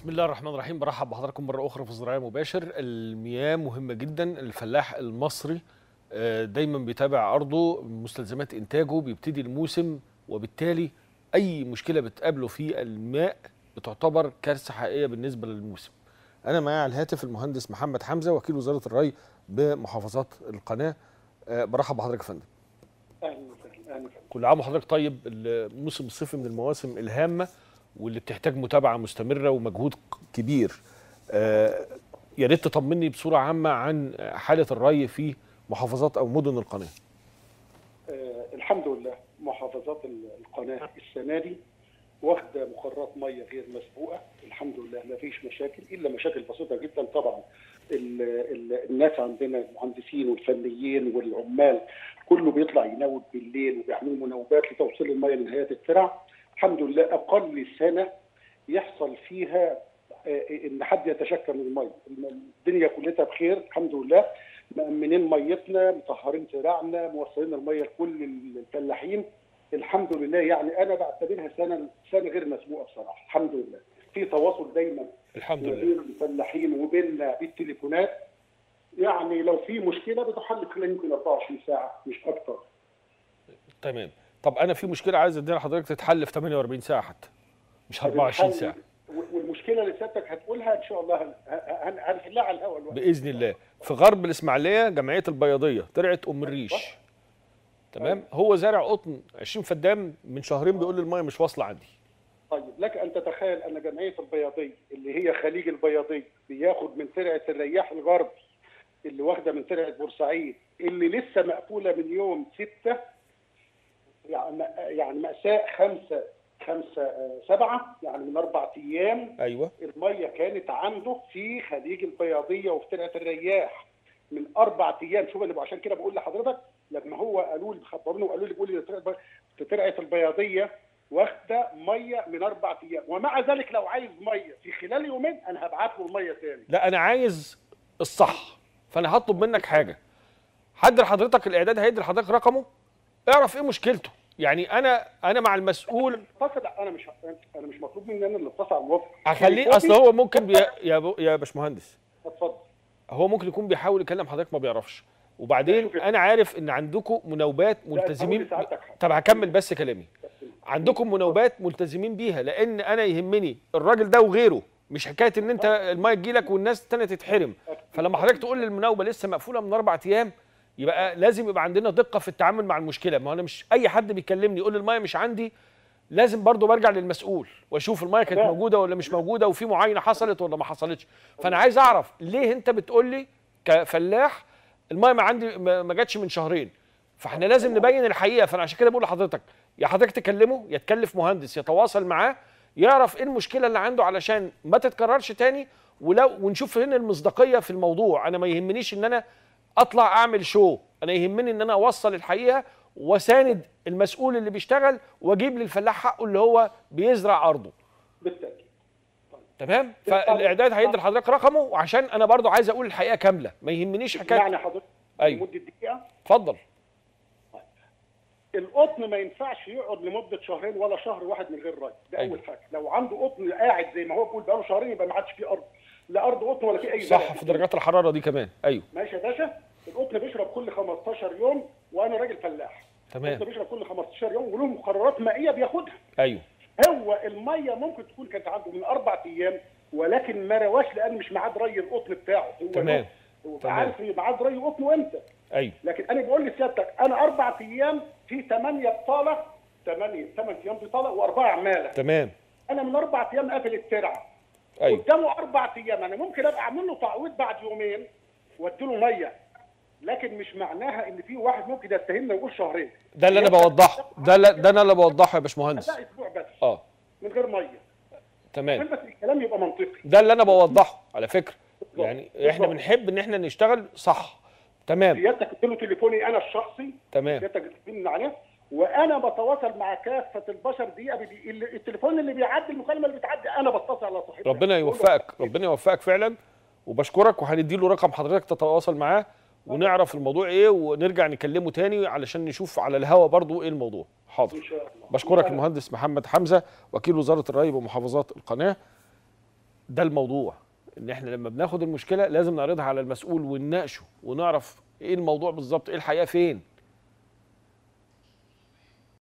بسم الله الرحمن الرحيم برحب بحضراتكم مرة أخرى في زراعة مباشر المياه مهمة جدا الفلاح المصري آه، دايما بيتابع أرضه مستلزمات إنتاجه بيبتدي الموسم وبالتالي أي مشكلة بتقابله في الماء بتعتبر كارثة حقيقية بالنسبة للموسم أنا معايا على الهاتف المهندس محمد حمزة وكيل وزارة الري بمحافظات القناة آه، برحب بحضرتك يا فندم اهلا وسهلا اهلا وسهلا كل عام وحضرتك طيب الموسم الصيفي من المواسم الهامة واللي بتحتاج متابعة مستمرة ومجهود كبير آه، يا ريت تطمني بصورة عامة عن حالة الري في محافظات أو مدن القناة آه الحمد لله محافظات ال- القناه السنه دي واخده مقررات ميه غير مسبوقه الحمد لله ما فيش مشاكل الا مشاكل بسيطه جدا طبعا ال ال الناس عندنا المهندسين والفنيين والعمال كله بيطلع ينوب بالليل وبيعملوا مناوبات لتوصيل الميه لنهايات الترع الحمد لله اقل سنه يحصل فيها آه، ان حد يتشكى من الميه الدنيا كلها بخير الحمد لله مأمنين ميتنا مطهرين ترعنا موصلين الميه لكل الفلاحين الحمد لله يعني انا بعتبرها سنه سنه غير مسبوقه بصراحه الحمد لله في تواصل دايما الحمد ما لله بين الفلاحين وبيننا بالتليفونات يعني لو في مشكله بتحل خلال يمكن 24 ساعه مش اكتر تمام طب أنا في مشكلة عايز أديها لحضرتك تتحل في 48 ساعة حتى مش 24 ساعة والمشكله اللي سيادتك هتقولها ان شاء الله هن- هن- هنحلها على الهواء الوقت بإذن الله في غرب الإسماعيلية جمعية البياضية ترعة أم الريش تمام هو زارع قطن 20 فدان من شهرين بيقول لي المية مش واصلة عندي طيب لك ان تتخيل ان جمعيه البياضيه اللي هي خليج البياضيه بياخد من ترعه الرياح الغربي اللي واخده من ترعه بورسعيد اللي لسه مقفوله من يوم 6 يعني يعني مأساة خمسة خمسة آه، سبعة يعني من أربع أيام أيوه المية كانت عنده في خليج البياضية وفي ترعة الرياح من أربع أيام شوف اللي عشان كده بقول لحضرتك لما هو قالوا لي خبروني وقالوا لي بيقول لي ترعة- في ترعة البياضية واخدة مية من أربع أيام ومع ذلك لو عايز مية في خلال يومين أنا هبعت له المية تاني لا انا عايز الصح فانا هطلب منك حاجه حد لحضرتك الاعداد هيدي لحضرتك رقمه اعرف ايه مشكلته يعني انا انا مع المسؤول اتصل انا مش انا مش مطلوب مني انا اللي اتصل على الوفد هخليه اصل هو ممكن بي... يا ب... يا باشمهندس اتفضل هو ممكن يكون بيحاول يكلم حضرتك ما بيعرفش وبعدين انا عارف ان عندكم مناوبات ملتزمين لا، سعادتك حق. طب هكمل بس كلامي عندكم مناوبات ملتزمين بيها لان انا يهمني الراجل ده وغيره مش حكايه ان انت الميه تجيلك والناس التانيه تتحرم فلما حضرتك تقول لي المناوبه لسه مقفوله من اربع ايام يبقى لازم يبقى عندنا دقه في التعامل مع المشكله ما هو انا مش اي حد بيكلمني يقول لي الميه مش عندي لازم برضه برجع للمسؤول واشوف الميه كانت تمام. موجوده ولا مش موجوده وفي معاينه حصلت ولا ما حصلتش فانا عايز اعرف ليه انت بتقول لي كفلاح الميه ما عندي ما ما جاتش من شهرين فاحنا لازم نبين الحقيقه فانا عشان كده بقول لحضرتك يا حضرتك تكلمه يا تكلف مهندس يتواصل معاه يعرف ايه المشكله اللي عنده علشان ما تتكررش تاني ولو ونشوف فين المصداقيه في الموضوع انا ما يهمنيش ان انا اطلع اعمل شو انا يهمني ان انا اوصل الحقيقه وساند المسؤول اللي بيشتغل واجيب للفلاح حقه اللي هو بيزرع ارضه بالتاكيد تمام فالاعداد هيدي لحضرتك رقمه وعشان انا برضو عايز اقول الحقيقه كامله ما يهمنيش حكايه يعني حضرتك أيوة. لمده دقيقه اتفضل القطن ما ينفعش يقعد لمده شهرين ولا شهر واحد من غير ري ده أيوة. اول حاجه لو عنده قطن قاعد زي ما هو بيقول بقاله شهرين يبقى ما عادش فيه ارض لا ارض قطن ولا في اي زرع. صح في درجات الحراره دي كمان ايوه ماشي يا باشا القطن بيشرب كل 15 يوم وانا راجل فلاح تمام القطن بيشرب كل 15 يوم وله مقررات مائيه بياخدها ايوه هو الميه ممكن تكون كانت عنده من اربع ايام ولكن ما رواش لان مش ميعاد ري القطن بتاعه هو تمام. هو تمام. عارف ميعاد ري قطنه امتى ايوه لكن انا بقول لسيادتك انا اربع ايام في ثمانيه بطاله ثمانيه ثمان ايام بطاله واربعه عماله تمام انا من اربع ايام قافل الترعه ايوه قدامه اربع ايام انا ممكن ابقى اعمل له تعويض بعد يومين وادي له ميه لكن مش معناها ان في واحد ممكن يتهمنا ويقول شهرين ده اللي انا بوضحه ده اللي ده انا اللي بوضحه يا باشمهندس ده اسبوع بس اه من غير ميه تمام عشان بس الكلام يبقى منطقي ده اللي انا بوضحه على فكره يعني احنا بالظبط. بنحب ان احنا نشتغل صح تمام سيادتك اديت له تليفوني انا الشخصي تمام سيادتك تليفوني عليه وانا بتواصل مع كافه البشر دي أبي- اللي- التليفون اللي بيعدي المكالمه اللي بتعدي انا بتصل على صاحبها ربنا يوفقك ربنا يوفقك فعلا وبشكرك وهندي له رقم حضرتك تتواصل معاه ونعرف الموضوع ايه ونرجع نكلمه تاني علشان نشوف على الهوا برضو ايه الموضوع حاضر ان شاء الله بشكرك المهندس محمد حمزه وكيل وزاره الري بمحافظات القناه ده الموضوع ان احنا لما بناخد المشكله لازم نعرضها على المسؤول ونناقشه ونعرف ايه الموضوع بالظبط ايه الحقيقه فين